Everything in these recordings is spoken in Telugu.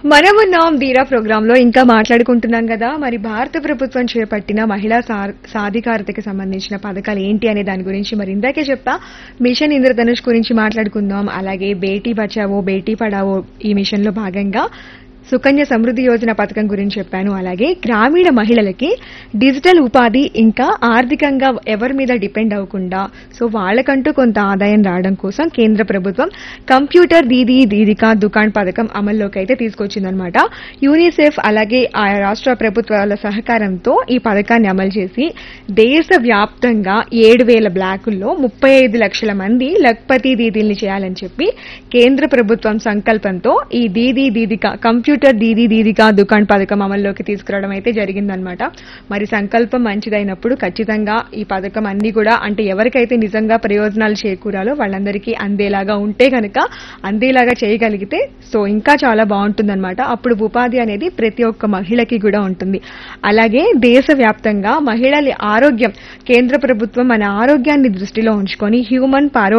మనమున్నాం ధీరా ప్రోగ్రామ్ లో ఇంకా మాట్లాడుకుంటున్నాం కదా మరి భారత ప్రభుత్వం చేపట్టిన మహిళా సా- సాధికారతకి సంబంధించిన పథకాలు ఏంటి అనే దాని గురించి మరి ఇందాకే చెప్పా మిషన్ ఇంద్రధనుష్ గురించి మాట్లాడుకుందాం అలాగే బేటీ బచావో బేటీ పడావో ఈ మిషన్ లో భాగంగా సుకన్య సమృద్ధి యోజన పథకం గురించి చెప్పాను అలాగే గ్రామీణ మహిళలకి డిజిటల్ ఉపాధి ఇంకా ఆర్థికంగా ఎవరి మీద డిపెండ్ అవ్వకుండా సో వాళ్ళకంటూ కొంత ఆదాయం రావడం కోసం కేంద్ర ప్రభుత్వం కంప్యూటర్ దీదీ దీదికా దుకాణ్ పథకం అమల్లోకి అయితే తీసుకొచ్చిందనమాట యూనిసెఫ్ అలాగే ఆ రాష్ట్ర ప్రభుత్వాల సహకారంతో ఈ పథకాన్ని అమలు చేసి దేశవ్యాప్తంగా ఏడు వేల బ్లాకుల్లో ముప్పై ఐదు లక్షల మంది లక్పతి దీదీల్ని చేయాలని చెప్పి కేంద్ర ప్రభుత్వం సంకల్పంతో ఈ దీదీ దీదిక కంప్యూటర్ దీదీ దీదిక దుకాణ్ పథకం అమల్లోకి తీసుకురావడం అయితే జరిగిందనమాట మరి సంకల్పం మంచిదైనప్పుడు ఖచ్చితంగా ఈ పథకం అన్ని కూడా అంటే ఎవరికైతే నిజంగా ప్రయోజనాలు చేకూరాలో వాళ్ళందరికీ అందేలాగా ఉంటే కనుక అందేలాగా చేయగలిగితే సో ఇంకా చాలా బాగుంటుందన్నమాట అప్పుడు ఉపాధి అనేది ప్రతి ఒక్క మహిళకి కూడా ఉంటుంది అలాగే దేశవ్యాప్తంగా మహిళల ఆరోగ్యం కేంద్ర ప్రభుత్వం మన ఆరోగ్యాన్ని దృష్టిలో ఉంచుకొని హ్యూమన్ పారో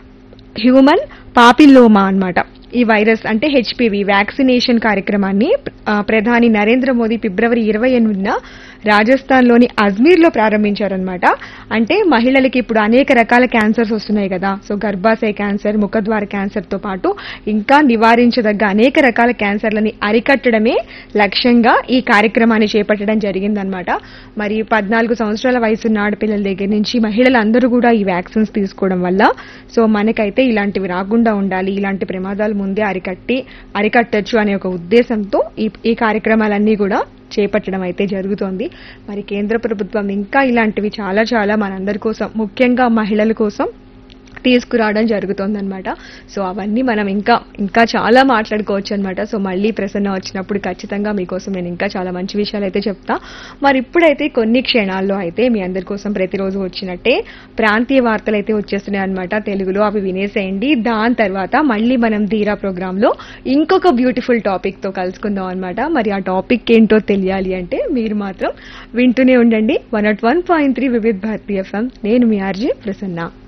హ్యూమన్ పాపిల్లోమా అన్నమాట ఈ వైరస్ అంటే హెచ్పివి వ్యాక్సినేషన్ కార్యక్రమాన్ని ఆ, ప్రధాని నరేంద్ర మోదీ ఫిబ్రవరి ఇరవై ఎనిమిదిన రాజస్థాన్లోని అజ్మీర్లో ప్రారంభించారనమాట అంటే మహిళలకి ఇప్పుడు అనేక రకాల క్యాన్సర్స్ వస్తున్నాయి కదా సో గర్భాశయ క్యాన్సర్ ముఖద్వార క్యాన్సర్తో పాటు ఇంకా నివారించదగ్గ అనేక రకాల క్యాన్సర్లని అరికట్టడమే లక్ష్యంగా ఈ కార్యక్రమాన్ని చేపట్టడం జరిగిందనమాట మరి పద్నాలుగు సంవత్సరాల వయసున్న ఆడపిల్లల దగ్గర నుంచి మహిళలందరూ కూడా ఈ వ్యాక్సిన్స్ తీసుకోవడం వల్ల సో మనకైతే ఇలాంటివి రాకుండా ఉండాలి ఇలాంటి ప్రమాదాలు ముందే అరికట్టి అరికట్టచ్చు అనే ఒక ఉద్దేశంతో ఈ ఈ కార్యక్రమాలన్నీ కూడా చేపట్టడం అయితే జరుగుతోంది మరి కేంద్ర ప్రభుత్వం ఇంకా ఇలాంటివి చాలా చాలా మనందరి కోసం ముఖ్యంగా మహిళల కోసం తీసుకురావడం జరుగుతోందన్నమాట సో అవన్నీ మనం ఇంకా ఇంకా చాలా మాట్లాడుకోవచ్చు అనమాట సో మళ్ళీ ప్రసన్న వచ్చినప్పుడు ఖచ్చితంగా మీకోసం నేను ఇంకా చాలా మంచి విషయాలు అయితే చెప్తా మరి ఇప్పుడైతే కొన్ని క్షణాల్లో అయితే మీ అందరి కోసం ప్రతిరోజు వచ్చినట్టే ప్రాంతీయ వార్తలు అయితే వచ్చేస్తున్నాయి అనమాట తెలుగులో అవి వినేసేయండి దాని తర్వాత మళ్ళీ మనం ధీరా ప్రోగ్రామ్ లో ఇంకొక బ్యూటిఫుల్ టాపిక్ తో కలుసుకుందాం అనమాట మరి ఆ టాపిక్ ఏంటో తెలియాలి అంటే మీరు మాత్రం వింటూనే ఉండండి one not one point three Vividh Bharati FM నేను మీ ఆర్జే ప్రసన్న